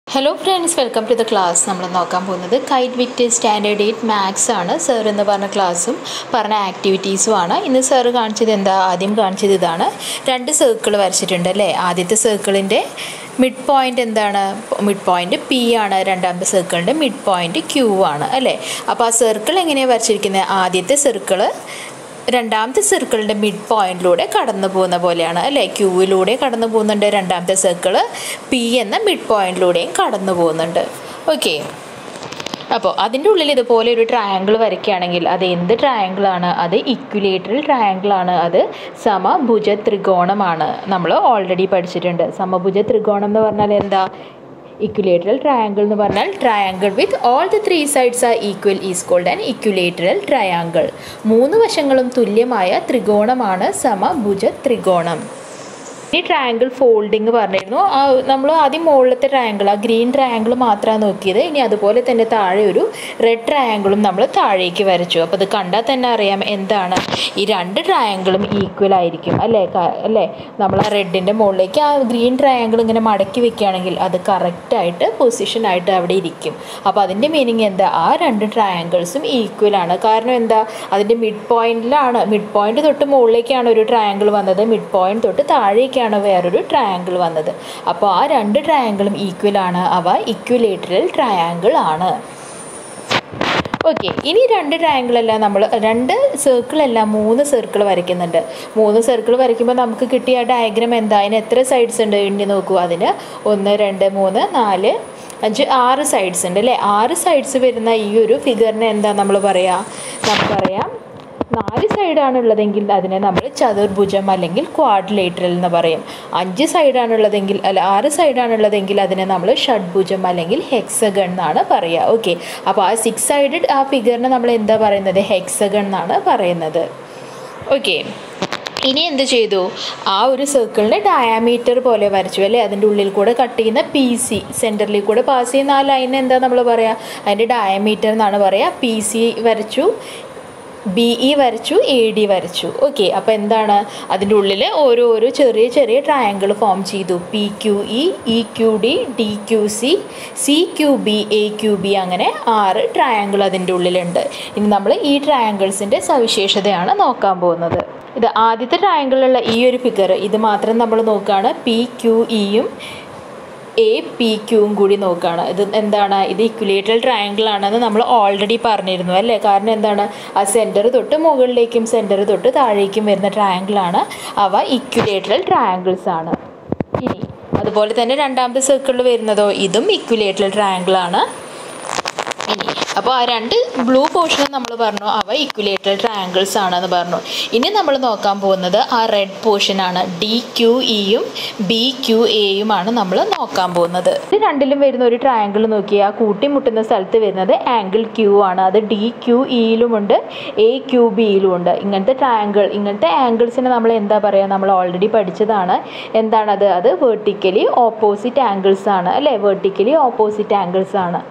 hello friends welcome to the class നമ്മൾ നോക്കാൻ പോകുന്നത് കൈറ്റ് വിക്റ്റ് സ്റ്റാൻഡേർഡ് എയ്റ്റ് മാത്സ് ആണ് സർ എന്ന് പറഞ്ഞ ക്ലാസ്സും പറഞ്ഞ ആക്ടിവിറ്റീസും ആണ് ഇന്ന് സർ കാണിച്ചത് എന്താ ആദ്യം കാണിച്ചത് ഇതാണ് രണ്ട് സർക്കിൾ വരച്ചിട്ടുണ്ട് അല്ലേ ആദ്യത്തെ സർക്കിളിൻ്റെ മിഡ് പോയിൻ്റ് എന്താണ് മിഡ് പോയിൻ്റ് പി ആണ് രണ്ടാമത്തെ സർക്കിളിൻ്റെ മിഡ് പോയിൻ്റ് ക്യൂ ആണ് അല്ലേ അപ്പോൾ ആ സർക്കിൾ എങ്ങനെയാണ് വരച്ചിരിക്കുന്നത് ആദ്യത്തെ സർക്കിള് രണ്ടാമത്തെ സർക്കിളിൻ്റെ മിഡ് പോയിന്റിലൂടെ കടന്നു പോകുന്ന പോലെയാണ് അല്ലേ ക്യൂവിലൂടെ കടന്നു പോകുന്നുണ്ട് രണ്ടാമത്തെ സർക്കിള് പി എന്ന മിഡ് പോയിന്റിലൂടെയും കടന്നു പോകുന്നുണ്ട് ഓക്കെ അപ്പോൾ അതിൻ്റെ ഉള്ളിൽ ഇതുപോലെ ഒരു ട്രയാങ്കിൾ വരയ്ക്കുകയാണെങ്കിൽ അത് എന്ത് ട്രയാങ്കിളാണ് അത് ഇക്വിലേറ്ററൽ ട്രയാങ്കിളാണ് അത് സമഭുജ ത്രികോണമാണ് നമ്മൾ ഓൾറെഡി പഠിച്ചിട്ടുണ്ട് സമഭുജ ത്രികോണം എന്ന് പറഞ്ഞാൽ എന്താ ഇക്വിലേറ്ററൽ ട്രയാങ്കിൾ എന്ന് പറഞ്ഞാൽ triangle with all the three sides are equal is called an equilateral triangle മൂന്ന് വശങ്ങളും തുല്യമായ ത്രികോണമാണ് സമഭുജ ത്രികോണം ഈ ട്രയാങ്കിൾ ഫോൾഡിങ് പറഞ്ഞിരുന്നു ആ നമ്മൾ ആദ്യം മുകളിലത്തെ ട്രയാങ്കിൾ ആ ഗ്രീൻ ട്രയാങ്കിൾ മാത്രമാണ് നോക്കിയത് ഇനി അതുപോലെ തന്നെ താഴെ ഒരു റെഡ് ട്രയാങ്കിളും നമ്മൾ താഴേക്ക് വരച്ചു അപ്പോൾ അത് കണ്ടാൽ തന്നെ അറിയാം എന്താണ് ഈ രണ്ട് ട്രയാങ്കിളും ഈക്വൽ ആയിരിക്കും അല്ലേ ക- അല്ലേ നമ്മൾ ആ റെഡിൻ്റെ മുകളിലേക്ക് ആ ഗ്രീൻ ട്രയാങ്കിൾ ഇങ്ങനെ മടക്കി വെക്കുകയാണെങ്കിൽ അത് കറക്റ്റായിട്ട് പൊസിഷനായിട്ട് അവിടെ ഇരിക്കും അപ്പോൾ അതിൻ്റെ മീനിങ് എന്താ ആ രണ്ട് ട്രയാങ്കിൾസും ഈക്വൽ ആണ് കാരണം എന്താ അതിൻ്റെ മിഡ് പോയിന്റിലാണ് മിഡ് പോയിന്റ് തൊട്ട് മുകളിലേക്കാണ് ഒരു ട്രയാങ്കിൾ വന്നത് മിഡ് പോയിന്റ് തൊട്ട് താഴേക്കാണ് വേറൊരു ട്രയാങ്കിൾ വന്നത് അപ്പോൾ ആ രണ്ട് ട്രയാങ്കിളും ഈക്വൽ ആണ് അവ ഇക്വലേറ്ററൽ ട്രയാങ്കിൾ ആണ് ഓക്കെ ഇനി രണ്ട് ട്രയാങ്കിളല്ല നമ്മൾ രണ്ട് സർക്കിളല്ല മൂന്ന് സർക്കിൾ വരയ്ക്കുന്നുണ്ട് മൂന്ന് സർക്കിൾ വരയ്ക്കുമ്പോൾ നമുക്ക് കിട്ടിയ ഡയഗ്രാം എന്താ അതിന് എത്ര സൈഡ്സ് ഉണ്ട് എണ്ണി നോക്കൂ അതിന് ഒന്ന് രണ്ട് മൂന്ന് നാല് അഞ്ച് ആറ് സൈഡ്സ് ഉണ്ട് അല്ലേ ആറ് സൈഡ്സ് വരുന്ന ഈ ഒരു ഫിഗറിന് എന്താ നമ്മൾ പറയുക നമുക്കറിയാം നാല് സൈഡാണ് ഉള്ളതെങ്കിൽ അതിനെ നമ്മൾ ചതുർഭുജം അല്ലെങ്കിൽ ക്വാഡ്രിലേറ്ററൽ എന്ന് പറയും അഞ്ച് സൈഡാണ് ഉള്ളതെങ്കിൽ അല്ല ആറ് സൈഡാണ് ഉള്ളതെങ്കിൽ അതിനെ നമ്മൾ ഷഡ്ഭുജം അല്ലെങ്കിൽ ഹെക്സഗൺ എന്നാണ് പറയുക ഓക്കെ അപ്പോൾ ആ സിക്സ് സൈഡഡ് ആ ഫിഗറിന് നമ്മൾ എന്താ പറയുന്നത് ഹെക്സഗൺ എന്നാണ് പറയുന്നത് ഓക്കെ ഇനി എന്ത് ചെയ്തു ആ ഒരു സർക്കിളിൻ്റെ ഡയാമീറ്റർ പോലെ വരച്ചു അല്ലേ അതിൻ്റെ ഉള്ളിൽ കൂടെ കട്ട് ചെയ്യുന്ന പി സി സെൻറ്ററിൽ കൂടെ പാസ് ചെയ്യുന്ന ആ ലൈൻ എന്താ നമ്മൾ പറയുക അതിൻ്റെ ഡയമീറ്റർ എന്നാണ് പറയുക പി സി വരച്ചു ബി ഇ വരച്ചു എ ഡി വരച്ചു ഓക്കെ അപ്പോൾ എന്താണ് അതിൻ്റെ ഉള്ളിൽ ഓരോരോ ചെറിയ ചെറിയ ട്രയാങ്കിൾ ഫോം ചെയ്തു P Q E E Q D D Q C C Q B A Q B അങ്ങനെ ആറ് ട്രയാങ്കിൾ അതിൻ്റെ ഉള്ളിലുണ്ട് ഇനി നമ്മൾ ഈ ട്രയാങ്കിൾസിൻ്റെ സവിശേഷതയാണ് നോക്കാൻ പോകുന്നത് ഇത് ആദ്യത്തെ ട്രയാങ്കിളിലുള്ള ഈ ഒരു ഫിഗർ ഇത് മാത്രം നമ്മൾ നോക്കുകയാണ് പി ക്യു ഇയും എ പി ക്യൂവും കൂടി നോക്കുകയാണ് ഇത് എന്താണ് ഇത് ഇക്വലേറ്ററൽ ട്രയാങ്കിൾ ആണെന്ന് നമ്മൾ ഓൾറെഡി പറഞ്ഞിരുന്നു അല്ലേ കാരണം എന്താണ് ആ സെൻറ്റർ തൊട്ട് മുകളിലേക്കും സെൻറ്റർ തൊട്ട് താഴേക്കും വരുന്ന ട്രയാങ്കിൾ ആണ് അവ ഇക്വലേറ്ററൽ ട്രയാങ്കിൾസ് ആണ് ഇനി അതുപോലെ തന്നെ രണ്ടാമത്തെ സർക്കിളിൽ വരുന്നതോ ഇതും ഇക്വലേറ്ററൽ ട്രയാങ്കിൾ ആണ് ഇനി അപ്പോൾ ആ രണ്ട് ബ്ലൂ പോർഷൻ നമ്മൾ പറഞ്ഞു അവ ഇക്വലേറ്റർ ട്രയാങ്കിൾസ് ആണെന്ന് പറഞ്ഞു ഇനി നമ്മൾ നോക്കാൻ പോകുന്നത് ആ റെഡ് പോർഷൻ ആണ് ഡി ക്യു ഇയും ബി ക്യു എയുമാണ് നമ്മൾ നോക്കാൻ പോകുന്നത് ഇത് രണ്ടിലും വരുന്ന ഒരു ട്രയാങ്കിൾ നോക്കി ആ കൂട്ടിമുട്ടുന്ന സ്ഥലത്ത് വരുന്നത് ആംഗിൾ ക്യൂ ആണ് അത് ഡി ക്യു ഇയിലുമുണ്ട് എ ക്യു ബിയിലും ഉണ്ട് ഇങ്ങനത്തെ ട്രയാങ്കിൾ ഇങ്ങനത്തെ ആംഗിൾസിനെ നമ്മൾ എന്താ പറയുക നമ്മൾ ഓൾറെഡി പഠിച്ചതാണ് എന്താണത് അത് വെർട്ടിക്കലി ഓപ്പോസിറ്റ് ആംഗിൾസ് ആണ് അല്ലേ വെർട്ടിക്കലി ഓപ്പോസിറ്റ് ആംഗിൾസ് ആണ്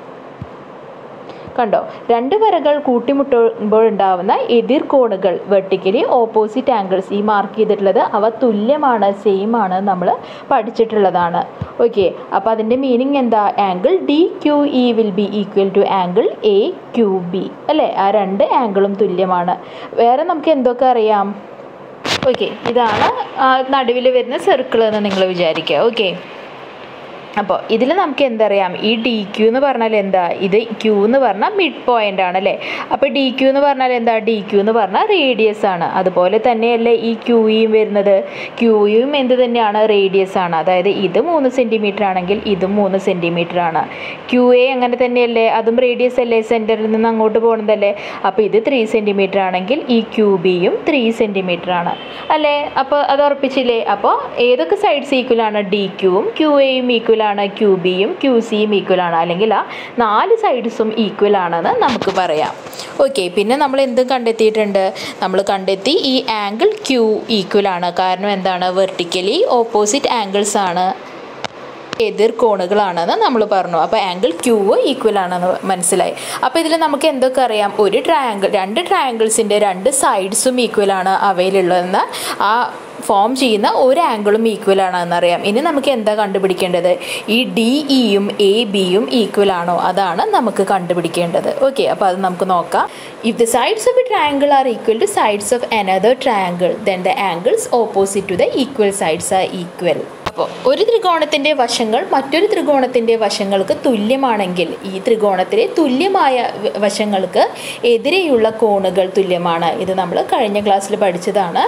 കണ്ടോ രണ്ട് വരകൾ കൂട്ടിമുട്ടുമ്പോൾ ഉണ്ടാവുന്ന എതിർ കോണുകൾ വെർട്ടിക്കലി ഓപ്പോസിറ്റ് ആംഗിൾസ് ഈ മാർക്ക് ചെയ്തിട്ടുള്ളത് അവ തുല്യമാണ് സെയിം ആണ് നമ്മൾ പഠിച്ചിട്ടുള്ളതാണ് ഓക്കെ അപ്പോൾ അതിൻ്റെ മീനിങ് എന്താ angle D Q E will be equal to angle A Q B അല്ലേ ആ രണ്ട് ആംഗിളും തുല്യമാണ് വേറെ നമുക്ക് എന്തൊക്കെ അറിയാം ഓക്കെ ഇതാണ് നടുവിൽ വരുന്ന സർക്കിൾ എന്ന് നിങ്ങൾ വിചാരിക്കുക ഓക്കെ അപ്പോൾ ഇതിൽ നമുക്ക് എന്തറിയാം ഈ ഡി ക്യൂ എന്ന് പറഞ്ഞാൽ എന്താ ഇത് ക്യൂ എന്ന് പറഞ്ഞാൽ മിഡ് പോയിന്റ് ആണ് അല്ലേ അപ്പോൾ ഡി ക്യൂ എന്ന് പറഞ്ഞാൽ എന്താ ഡി ക്യൂ എന്ന് പറഞ്ഞാൽ റേഡിയസ് ആണ് അതുപോലെ തന്നെയല്ലേ ഈ ക്യൂയും വരുന്നത് ക്യൂയും എന്ത് തന്നെയാണ് റേഡിയസ് ആണ് അതായത് ഇത് മൂന്ന് സെൻറ്റിമീറ്റർ ആണെങ്കിൽ ഇതും മൂന്ന് സെൻറ്റിമീറ്റർ ആണ് ക്യൂ എ അങ്ങനെ തന്നെയല്ലേ അതും റേഡിയസ് അല്ലേ സെൻറ്ററിൽ നിന്ന് അങ്ങോട്ട് പോകുന്നതല്ലേ അപ്പോൾ ഇത് ത്രീ സെൻറ്റിമീറ്റർ ആണെങ്കിൽ ഈ ക്യൂ ബിയും ത്രീ സെൻറ്റിമീറ്റർ ആണ് അല്ലേ അപ്പോൾ അത് ഉറപ്പിച്ചില്ലേ അപ്പോൾ ഏതൊക്കെ സൈഡ്സ് ഈക്വൽ ആണ് ഡി ക്യൂവും ക്യൂ എയും ഈക്വൽ ആണ് ക്യൂ ബിയും ക്യൂ സിയും ഈക്വൽ ആണ് അല്ലെങ്കിൽ ആ നാല് സൈഡ്സും ഈക്വൽ ആണെന്ന് നമുക്ക് പറയാം ഓക്കെ പിന്നെ നമ്മൾ എന്ത് കണ്ടെത്തിയിട്ടുണ്ട് നമ്മൾ കണ്ടെത്തി ഈ ആംഗിൾ ക്യൂ ഈക്വൽ ആണ് കാരണം എന്താണ് വെർട്ടിക്കലി ഓപ്പോസിറ്റ് ആംഗിൾസ് ആണ് എതിർ കോണുകളാണെന്ന് നമ്മൾ പറഞ്ഞു അപ്പോൾ ആംഗിൾ ക്യൂ ഈക്വൽ ആണെന്ന് മനസ്സിലായി അപ്പോൾ ഇതിൽ നമുക്ക് എന്തൊക്കെ അറിയാം ഒരു ട്രയാങ്കിൾ രണ്ട് ട്രയാങ്കിൾസിൻ്റെ രണ്ട് സൈഡ്സും ഈക്വൽ ആണ് അവയിലുള്ളതെന്ന് ആ ഫോം ചെയ്യുന്ന ഒരു ആംഗിളും ഈക്വൽ ആണോ എന്നറിയാം ഇനി നമുക്ക് എന്താ കണ്ടുപിടിക്കേണ്ടത് ഈ ഡി ഇയും എ ബിയും ഈക്വൽ ആണോ അതാണ് നമുക്ക് കണ്ടുപിടിക്കേണ്ടത് ഓക്കെ അപ്പോൾ അത് നമുക്ക് നോക്കാം if the sides of a triangle are equal to sides of another triangle then the angles opposite to the equal sides are equal അപ്പോൾ ഒരു ത്രികോണത്തിൻ്റെ വശങ്ങൾ മറ്റൊരു ത്രികോണത്തിൻ്റെ വശങ്ങൾക്ക് തുല്യമാണെങ്കിൽ ഈ ത്രികോണത്തിലെ തുല്യമായ വ- വശങ്ങൾക്ക് എതിരെയുള്ള കോണുകൾ തുല്യമാണ് ഇത് നമ്മൾ കഴിഞ്ഞ ക്ലാസ്സിൽ പഠിച്ചതാണ്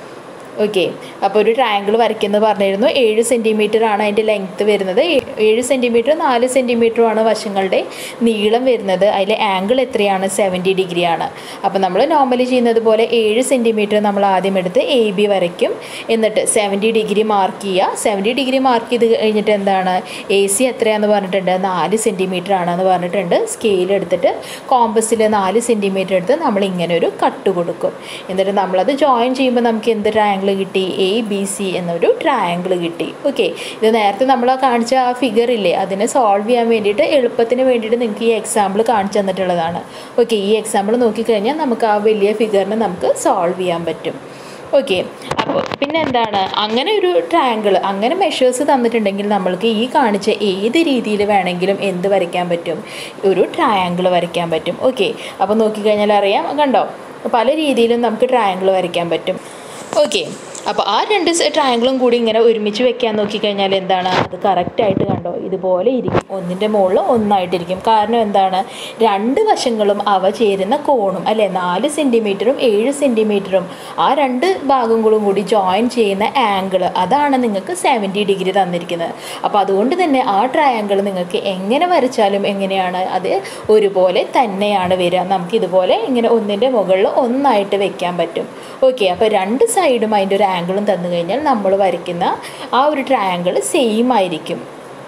ഓക്കെ അപ്പോൾ ഒരു ട്രയാങ്കിൾ വരയ്ക്കുന്നത് പറഞ്ഞിരുന്നു ഏഴ് സെൻറ്റിമീറ്റർ ആണ് അതിൻ്റെ ലെങ്ത്ത് വരുന്നത് ഏ- ഏഴ് സെൻറ്റിമീറ്റർ നാല് സെൻറ്റിമീറ്ററുമാണ് വശങ്ങളുടെ നീളം വരുന്നത് അതിലെ ആംഗിൾ എത്രയാണ് സെവൻറ്റി ഡിഗ്രി ആണ് അപ്പോൾ നമ്മൾ നോർമലി ചെയ്യുന്നത് പോലെ ഏഴ് സെൻറ്റിമീറ്റർ നമ്മൾ ആദ്യം എടുത്ത് എ ബി വരയ്ക്കും എന്നിട്ട് സെവൻറ്റി ഡിഗ്രി മാർക്ക് ചെയ്യുക സെവൻറ്റി ഡിഗ്രി മാർക്ക് ചെയ്ത് കഴിഞ്ഞിട്ട് എന്താണ് എ സി എത്രയാണെന്ന് പറഞ്ഞിട്ടുണ്ട് നാല് സെൻറ്റിമീറ്റർ ആണെന്ന് പറഞ്ഞിട്ടുണ്ട് സ്കെയിൽ എടുത്തിട്ട് കോമ്പസിൽ നാല് സെൻറ്റിമീറ്റർ എടുത്ത് നമ്മൾ ഇങ്ങനെ ഒരു കട്ട് കൊടുക്കും എന്നിട്ട് നമ്മളത് ജോയിൻ ചെയ്യുമ്പോൾ നമുക്ക് എന്ത് ട്രയാങ്കിൾ കിട്ടി എ ബി സി എന്നൊരു ട്രയാങ്കിൾ കിട്ടി ഓക്കെ ഇത് നേരത്തെ നമ്മൾ ആ കാണിച്ച ആ ഫിഗർ ഇല്ലേ അതിനെ സോൾവ് ചെയ്യാൻ വേണ്ടിയിട്ട് എളുപ്പത്തിന് വേണ്ടിയിട്ട് നിങ്ങൾക്ക് ഈ എക്സാമ്പിൾ കാണിച്ചു തന്നിട്ടുള്ളതാണ് ഓക്കെ ഈ എക്സാമ്പിൾ നോക്കിക്കഴിഞ്ഞാൽ നമുക്ക് ആ വലിയ ഫിഗറിനെ നമുക്ക് സോൾവ് ചെയ്യാൻ പറ്റും ഓക്കെ അപ്പോൾ പിന്നെ എന്താണ് അങ്ങനെ ഒരു ട്രയാങ്കിൾ അങ്ങനെ മെഷേഴ്സ് തന്നിട്ടുണ്ടെങ്കിൽ നമ്മൾക്ക് ഈ കാണിച്ച ഏത് രീതിയിൽ വേണമെങ്കിലും എന്ത് വരയ്ക്കാൻ പറ്റും ഒരു ട്രയാങ്കിൾ വരയ്ക്കാൻ പറ്റും ഓക്കെ അപ്പോൾ നോക്കിക്കഴിഞ്ഞാൽ അറിയാം കണ്ടോ പല രീതിയിലും നമുക്ക് ട്രയാങ്കിൾ വരയ്ക്കാൻ പറ്റും ഓക്കെ അപ്പോൾ ആ രണ്ട് ട്രയാങ്കിളും കൂടി ഇങ്ങനെ ഒരുമിച്ച് വെക്കാൻ നോക്കിക്കഴിഞ്ഞാൽ എന്താണ് അത് കറക്റ്റായിട്ട് കണ്ടോ ഇതുപോലെ ഇരിക്കും ഒന്നിൻ്റെ മുകളിൽ ഒന്നായിട്ടിരിക്കും കാരണം എന്താണ് രണ്ട് വശങ്ങളും അവ ചേരുന്ന കോണും അല്ലേ നാല് സെൻറ്റിമീറ്ററും ഏഴ് സെൻറ്റിമീറ്ററും ആ രണ്ട് ഭാഗങ്ങളും കൂടി ജോയിൻ ചെയ്യുന്ന ആംഗിൾ അതാണ് നിങ്ങൾക്ക് സെവൻറ്റി ഡിഗ്രി തന്നിരിക്കുന്നത് അപ്പോൾ അതുകൊണ്ട് തന്നെ ആ ട്രയാങ്കിൾ നിങ്ങൾക്ക് എങ്ങനെ വരച്ചാലും എങ്ങനെയാണ് അത് ഒരുപോലെ തന്നെയാണ് വരിക നമുക്ക് ഇതുപോലെ ഇങ്ങനെ ഒന്നിൻ്റെ മുകളിൽ ഒന്നായിട്ട് വെക്കാൻ പറ്റും ഓക്കെ അപ്പോൾ രണ്ട് സൈഡും അതിൻ്റെ ഒരു ആംഗിളും തന്നു കഴിഞ്ഞാൽ നമ്മൾ വരയ്ക്കുന്ന ആ ഒരു ട്രയാങ്കിൾ സെയിം ആയിരിക്കും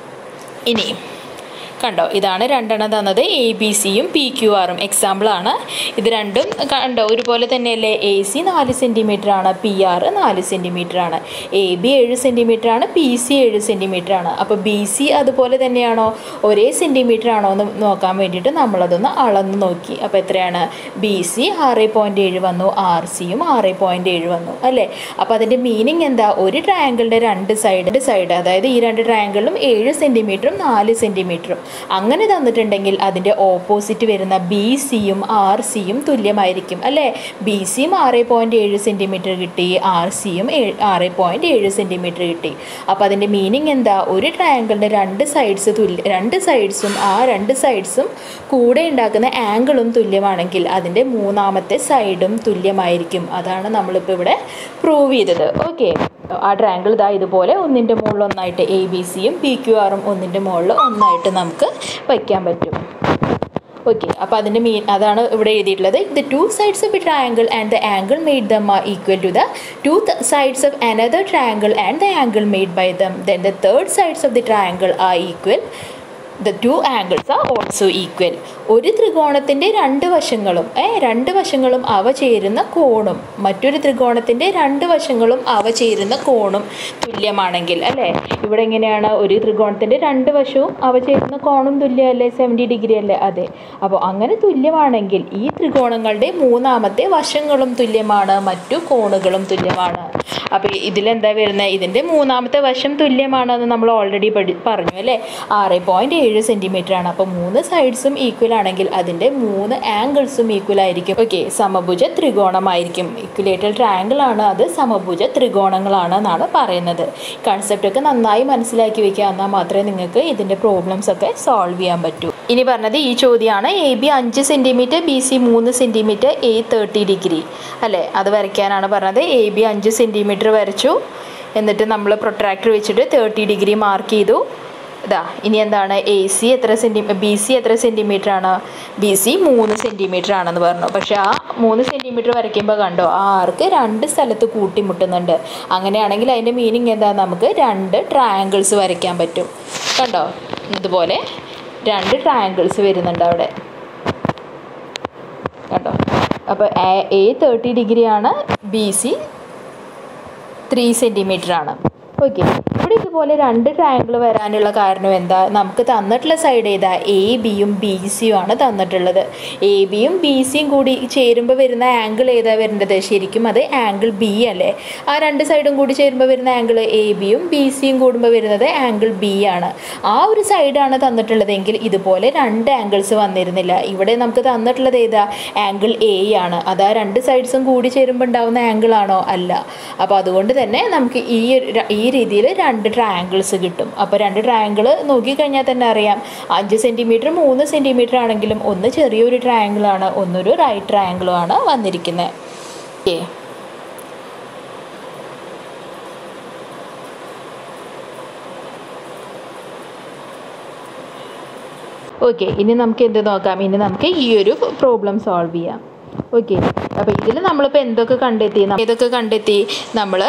ഇനി കണ്ടോ ഇതാണ് രണ്ടെണ്ണം തന്നത് എ ബി സിയും പി ക്യു ആറും എക്സാമ്പിളാണ് ഇത് രണ്ടും കണ്ടോ ഒരുപോലെ തന്നെയല്ലേ എ സി നാല് സെൻറ്റിമീറ്റർ ആണ് പി ആർ നാല് സെൻറ്റിമീറ്റർ ആണ് എ ബി ഏഴ് സെൻറ്റിമീറ്റർ ആണ് പി സി ഏഴ് സെൻറ്റിമീറ്റർ ആണ് അപ്പോൾ ബി സി അതുപോലെ തന്നെയാണോ ഒരേ സെൻറ്റിമീറ്റർ ആണോ എന്ന് നോക്കാൻ വേണ്ടിയിട്ട് നമ്മളതൊന്ന് അളന്ന് നോക്കി അപ്പോൾ എത്രയാണ് ബി സി ആറ് പോയിൻറ്റ് ഏഴ് വന്നു ആർ സിയും ആറ് പോയിൻറ്റ് ഏഴ് വന്നു അല്ലേ അപ്പോൾ അതിൻ്റെ മീനിങ് എന്താ ഒരു ട്രയാങ്കിളിൻ്റെ രണ്ട് സൈഡ് സൈഡ് അതായത് ഈ രണ്ട് ട്രയാങ്കിളിലും ഏഴ് സെൻറ്റിമീറ്ററും നാല് സെൻറ്റിമീറ്ററും അങ്ങനെ തന്നിട്ടുണ്ടെങ്കിൽ അതിൻ്റെ ഓപ്പോസിറ്റ് വരുന്ന ബി സിയും ആർ സിയും തുല്യമായിരിക്കും അല്ലേ ബി സിയും ആറ് പോയിൻറ്റ് ഏഴ് സെൻറ്റിമീറ്റർ കിട്ടി ആർ സിയും ആറ് പോയിൻറ്റ് ഏഴ് സെൻറ്റിമീറ്റർ കിട്ടി അപ്പോൾ അതിൻ്റെ മീനിങ് എന്താ ഒരു ട്രയാങ്കിളിൻ്റെ രണ്ട് സൈഡ്സ് തുല്യ രണ്ട് സൈഡ്സും ആ രണ്ട് സൈഡ്സും കൂടെ ഉണ്ടാക്കുന്ന ആംഗിളും തുല്യമാണെങ്കിൽ അതിൻ്റെ മൂന്നാമത്തെ സൈഡും തുല്യമായിരിക്കും അതാണ് നമ്മളിപ്പോൾ ഇവിടെ പ്രൂവ് ചെയ്തത് ഓക്കെ ആ ട്രയാങ്കിൾ ഇതാ ഇതുപോലെ ഒന്നിൻ്റെ മുകളിൽ ഒന്നായിട്ട് എ ബി സിയും പി ക്യു ആറും ഒന്നിൻ്റെ മുകളിൽ ഒന്നായിട്ട് നമുക്ക് വയ്ക്കാൻ പറ്റും ഓക്കെ അപ്പോൾ അതിൻ്റെ മീൻ അതാണ് ഇവിടെ എഴുതിയിട്ടുള്ളത് the two sides of a triangle and the angle made them are equal to the two sides of another triangle and the angle made by them then the third sides of the triangle are equal the two angles are also equal ഒരു ത്രികോണത്തിൻ്റെ രണ്ട് വശങ്ങളും ഏ രണ്ട് വശങ്ങളും അവ ചേരുന്ന കോണും മറ്റൊരു ത്രികോണത്തിൻ്റെ രണ്ട് വശങ്ങളും അവ ചേരുന്ന കോണും തുല്യമാണെങ്കിൽ അല്ലേ ഇവിടെ എങ്ങനെയാണ് ഒരു ത്രികോണത്തിൻ്റെ രണ്ട് വശവും അവ ചേരുന്ന കോണും തുല്യമല്ലേ സെവൻറ്റി ഡിഗ്രി അല്ലേ അതെ അപ്പോൾ അങ്ങനെ തുല്യമാണെങ്കിൽ ഈ ത്രികോണങ്ങളുടെ മൂന്നാമത്തെ വശങ്ങളും തുല്യമാണ് മറ്റു കോണുകളും തുല്യമാണ് അപ്പോൾ ഇതിലെന്താ വരുന്നത് ഇതിൻ്റെ മൂന്നാമത്തെ വശം തുല്യമാണെന്ന് നമ്മൾ ഓൾറെഡി പഠി പറഞ്ഞു അല്ലേ ആറ് പോയിൻറ്റ് ഏഴ് സെൻറ്റിമീറ്റർ ആണ് അപ്പോൾ മൂന്ന് സൈഡ്സും ഈക്വൽ ആണെങ്കിൽ അതിൻ്റെ മൂന്ന് ആംഗിൾസും ഈക്വൽ ആയിരിക്കും ഓക്കെ സമഭുജ ത്രികോണമായിരിക്കും ഇക്വലേറ്റൽ ട്രയാങ്കിൾ ആണ് അത് സമഭുജ ത്രികോണങ്ങളാണ് എന്നാണ് പറയുന്നത് കൺസെപ്റ്റ് ഒക്കെ നന്നായി മനസ്സിലാക്കി വെക്കുക എന്നാൽ മാത്രമേ നിങ്ങൾക്ക് ഇതിൻ്റെ പ്രോബ്ലംസ് ഒക്കെ സോൾവ് ചെയ്യാൻ പറ്റൂ ഇനി പറഞ്ഞത് ഈ ചോദ്യമാണ് എ ബി അഞ്ച് സെൻറ്റിമീറ്റർ ബി സി മൂന്ന് സെൻറ്റിമീറ്റർ എ തേർട്ടി ഡിഗ്രി അല്ലേ അത് വരയ്ക്കാനാണ് പറഞ്ഞത് എ ബി അഞ്ച് സെൻറ്റിമീറ്റർ വരച്ചു എന്നിട്ട് നമ്മൾ പ്രൊട്രാക്ടർ വെച്ചിട്ട് തേർട്ടി ഡിഗ്രി മാർക്ക് ചെയ്തു ഇതാ ഇനി എന്താണ് എ സി എത്ര സെൻറ്റി ബി സി എത്ര സെൻറ്റിമീറ്റർ ആണ് ബി സി മൂന്ന് സെൻറ്റിമീറ്റർ ആണെന്ന് പറഞ്ഞു പക്ഷേ ആ മൂന്ന് സെൻറ്റിമീറ്റർ വരയ്ക്കുമ്പോൾ കണ്ടോ ആ ആർക്ക് രണ്ട് സ്ഥലത്ത് കൂട്ടിമുട്ടുന്നുണ്ട് അങ്ങനെയാണെങ്കിൽ അതിൻ്റെ മീനിങ് എന്താ നമുക്ക് രണ്ട് ട്രയാങ്കിൾസ് വരയ്ക്കാൻ പറ്റും കണ്ടോ ഇതുപോലെ രണ്ട് ട്രയാങ്കിൾസ് വരുന്നുണ്ട് അവിടെ കണ്ടോ അപ്പോൾ എ തേർട്ടി ഡിഗ്രി ആണ് ബി സി ത്രീ സെൻറ്റിമീറ്റർ ആണ് ഓക്കെ ഇവിടെ ഇതുപോലെ രണ്ട് ട്രയാങ്കിൾ വരാനുള്ള കാരണം എന്താ നമുക്ക് തന്നിട്ടുള്ള സൈഡ് ഏതാ എ ബിയും ബി സിയും ആണ് തന്നിട്ടുള്ളത് എ ബിയും ബി സിയും കൂടി ചേരുമ്പോൾ വരുന്ന ആംഗിൾ ഏതാ വരേണ്ടത് ശരിക്കും അത് ആംഗിൾ ബി അല്ലേ ആ രണ്ട് സൈഡും കൂടി ചേരുമ്പോൾ വരുന്ന ആംഗിൾ എ ബിയും ബി സിയും കൂടുമ്പോൾ വരുന്നത് ആംഗിൾ ബി ആണ് ആ ഒരു സൈഡാണ് തന്നിട്ടുള്ളതെങ്കിൽ ഇതുപോലെ രണ്ട് ആംഗിൾസ് വന്നിരുന്നില്ല ഇവിടെ നമുക്ക് തന്നിട്ടുള്ളത് ഏതാ ആംഗിൾ എ ആണ് അത് ആ രണ്ട് സൈഡ്സും കൂടി ചേരുമ്പോൾ ഉണ്ടാവുന്ന ആംഗിൾ ആണോ അല്ല അപ്പോൾ അതുകൊണ്ട് തന്നെ നമുക്ക് ഈ ഒരു ര- ഈ രീതിയിൽ രണ്ട് ട്രയാങ്കിൾസ് കിട്ടും അപ്പോൾ രണ്ട് ട്രയാങ്കിൾ നോക്കിക്കഴിഞ്ഞാൽ തന്നെ അറിയാം അഞ്ച് സെൻറ്റിമീറ്റർ മൂന്ന് സെൻറ്റിമീറ്റർ ആണെങ്കിലും ഒന്ന് ചെറിയൊരു ട്രയാങ്കിളാണ് ഒന്നൊരു റൈറ്റ് ട്രയാങ്കിളും ആണ് വന്നിരിക്കുന്നത് ഓക്കെ ഓക്കെ ഇനി നമുക്ക് എന്ത് നോക്കാം ഇനി നമുക്ക് ഈ ഒരു പ്രോബ്ലം സോൾവ് ചെയ്യാം ഓക്കെ അപ്പോൾ ഇതിൽ നമ്മളിപ്പോൾ എന്തൊക്കെ കണ്ടെത്തി നം- ഏതൊക്കെ കണ്ടെത്തി നമ്മൾ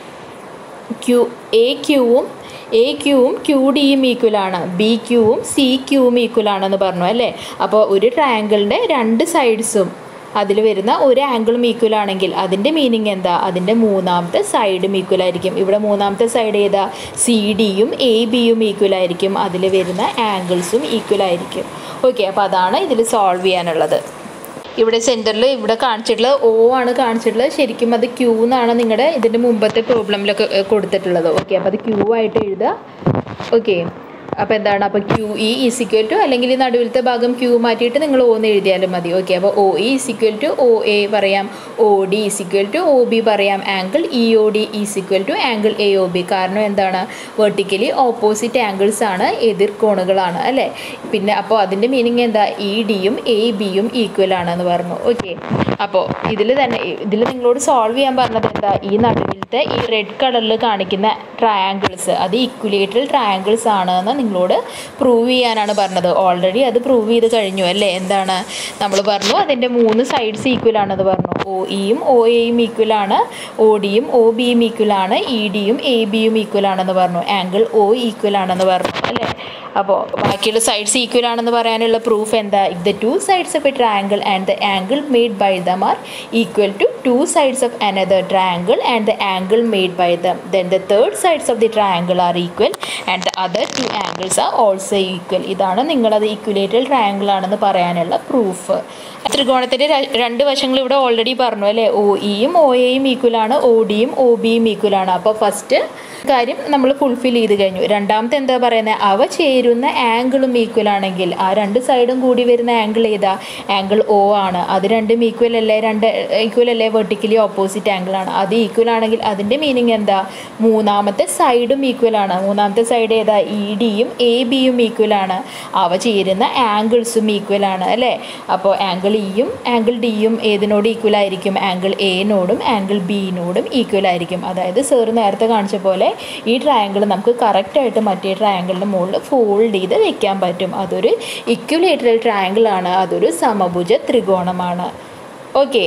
ക്യൂ എ ക്യൂവും എ ക്യൂവും ക്യൂ ഡിയും ഈക്വലാണ് ബി ക്യൂവും സി ക്യൂവും ഈക്വലാണെന്ന് പറഞ്ഞു അല്ലേ അപ്പോൾ ഒരു ട്രയാങ്കിളിൻ്റെ രണ്ട് സൈഡ്സും അതിൽ വരുന്ന ഒരു ആംഗിളും ഈക്വൽ ആണെങ്കിൽ അതിൻ്റെ മീനിങ് എന്താ അതിൻ്റെ മൂന്നാമത്തെ സൈഡും ഈക്വൽ ആയിരിക്കും ഇവിടെ മൂന്നാമത്തെ സൈഡ് ഏതാ സി ഡിയും എ ബിയും ഈക്വൽ ആയിരിക്കും അതിൽ വരുന്ന ആംഗിൾസും ഈക്വൽ ആയിരിക്കും ഓക്കെ അപ്പോൾ അതാണ് ഇതിൽ സോൾവ് ചെയ്യാനുള്ളത് ഇവിടെ സെൻറ്ററിൽ ഇവിടെ കാണിച്ചിട്ടുള്ളത് ഒ ആണ് കാണിച്ചിട്ടുള്ളത് ശരിക്കും അത് ക്യൂ എന്നാണ് നിങ്ങളുടെ ഇതിൻ്റെ മുമ്പത്തെ പ്രോബ്ലമിലൊക്കെ ഏഹ്, കൊടുത്തിട്ടുള്ളത് ഓക്കെ അപ്പോൾ അത് ക്യൂ ആയിട്ട് എഴുതുക ഓക്കെ അപ്പോൾ എന്താണ് അപ്പോൾ Q E is equal to അല്ലെങ്കിൽ ഈ നടുവിലത്തെ ഭാഗം ക്യൂ മാറ്റിയിട്ട് നിങ്ങൾ ഒ എന്ന് എഴുതിയാലും മതി ഓക്കെ അപ്പോൾ O E is equal to O A പറയാം O D is equal to O B പറയാം angle E O D is equal to angle A O B കാരണം എന്താണ് വെർട്ടിക്കലി ഓപ്പോസിറ്റ് ആംഗിൾസ് ആണ് എതിർ കോണുകളാണ് അല്ലേ പിന്നെ അപ്പോൾ അതിൻ്റെ മീനിങ് എന്താ ഇ ഡിയും എ ബിയും ഈക്വൽ ആണെന്ന് പറഞ്ഞു ഓക്കെ അപ്പോൾ ഇതിൽ തന്നെ ഇതിൽ നിങ്ങളോട് സോൾവ് ചെയ്യാൻ പറഞ്ഞത് എന്താ ഈ നടുവിലത്തെ ഈ റെഡ് കളറിൽ കാണിക്കുന്ന ട്രയാങ്കിൾസ് അത് ഇക്വലേറ്ററൽ ട്രയാങ്കിൾസ് ആണ് എന്ന് നിങ്ങളോട് പ്രൂവ് ചെയ്യാനാണ് പറഞ്ഞത് ഓൾറെഡി അത് പ്രൂവ് ചെയ്ത് കഴിഞ്ഞു അല്ലേ എന്താണ് നമ്മൾ പറഞ്ഞു അതിൻ്റെ മൂന്ന് സൈഡ്സ് ഈക്വൽ ആണെന്ന് പറഞ്ഞു ഒ ഇയും ഒ എയും ഈക്വൽ ആണ് ഒ ഡിയും ഒ ബിയും ഈക്വൽ ആണ് ഇ ഡിയും എ ബിയും ഈക്വൽ ആണെന്ന് പറഞ്ഞു ആംഗിൾ ഒ ഈക്വൽ ആണെന്ന് പറഞ്ഞു അല്ലേ അപ്പോൾ ബാക്കിയുള്ള സൈഡ്സ് ഈക്വൽ ആണെന്ന് പറയാനുള്ള പ്രൂഫ് എന്താ if the two sides of a triangle and the angle made by them are equal to two sides of another triangle and the angle made by them then the third sides of the triangle are equal and the other two angles are also equal ഇതാണ് നിങ്ങളത് ഇക്വലേറ്റഡ് triangle ആണെന്ന് പറയാനുള്ള proof ത്രികോണത്തിൻ്റെ രണ്ട് വശങ്ങൾ ഇവിടെ already പറഞ്ഞു അല്ലേ ഒ ഇയും ഒ എയും ഈക്വൽ ആണ് ഒ ഡിയും ഒ ബിയും ഈക്വൽ ആണ് അപ്പോൾ ഫസ്റ്റ് കാര്യം നമ്മൾ ഫുൾഫിൽ ചെയ്ത് കഴിഞ്ഞു രണ്ടാമത്തെ എന്താ പറയുന്നത് അവ ചേരുന്ന ആംഗിളും ഈക്വൽ ആണെങ്കിൽ ആ രണ്ട് സൈഡും കൂടി വരുന്ന ആംഗിൾ ഏതാ ആംഗിൾ ഒ ആണ് അത് രണ്ടും ഈക്വൽ അല്ലേ രണ്ട് ഈക്വൽ അല്ലേ വെർട്ടിക്കലി ഓപ്പോസിറ്റ് ആംഗിൾ ആണ് അത് ഈക്വൽ ആണെങ്കിൽ അതിൻ്റെ മീനിങ് എന്താ മൂന്നാമത്തെ സൈഡും ഈക്വൽ ആണ് മൂന്നാമത്തെ സൈഡ് ഏതാ ഇ ഡിയും എ ബിയും ഈക്വൽ ആണ് അവ ചേരുന്ന ആംഗിൾസും ഈക്വൽ ആണ് അല്ലേ അപ്പോൾ ആംഗിൾ ഇയും ആംഗിൾ ഡിയും ഏതിനോട് ഈക്വൽ ആയിരിക്കും ആംഗിൾ എനോടും ആംഗിൾ ബിനോടും ഈക്വൽ ആയിരിക്കും അതായത് സാർ നേരത്തെ കാണിച്ച പോലെ ഈ ട്രയാങ്കിൾ നമുക്ക് കറക്റ്റായിട്ട് മറ്റേ ട്രയാങ്കിളിൻ്റെ മുകളിൽ ഫോൾഡ് ചെയ്ത് വെക്കാൻ പറ്റും അതൊരു ഇക്വലേറ്ററൽ ട്രയാങ്കിൾ ആണ് അതൊരു സമഭുജ ത്രികോണമാണ് ഓക്കെ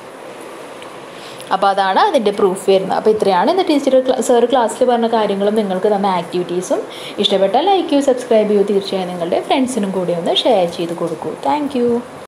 അപ്പോൾ അതാണ് അതിൻ്റെ പ്രൂഫ് വരുന്നത് അപ്പോൾ ഇത്രയാണ് ഇന്ന് ടീച്ചർ സാർ ക്ലാസ്സിൽ പറഞ്ഞ കാര്യങ്ങളും നിങ്ങൾക്ക് തന്ന ആക്ടിവിറ്റീസും ഇഷ്ടപ്പെട്ടാൽ ലൈക്ക് ചെയ്യൂ സബ്സ്ക്രൈബ് ചെയ്യൂ തീർച്ചയായും നിങ്ങളുടെ ഫ്രണ്ട്സിനും കൂടി ഒന്ന് ഷെയർ ചെയ്ത് കൊടുക്കൂ താങ്ക്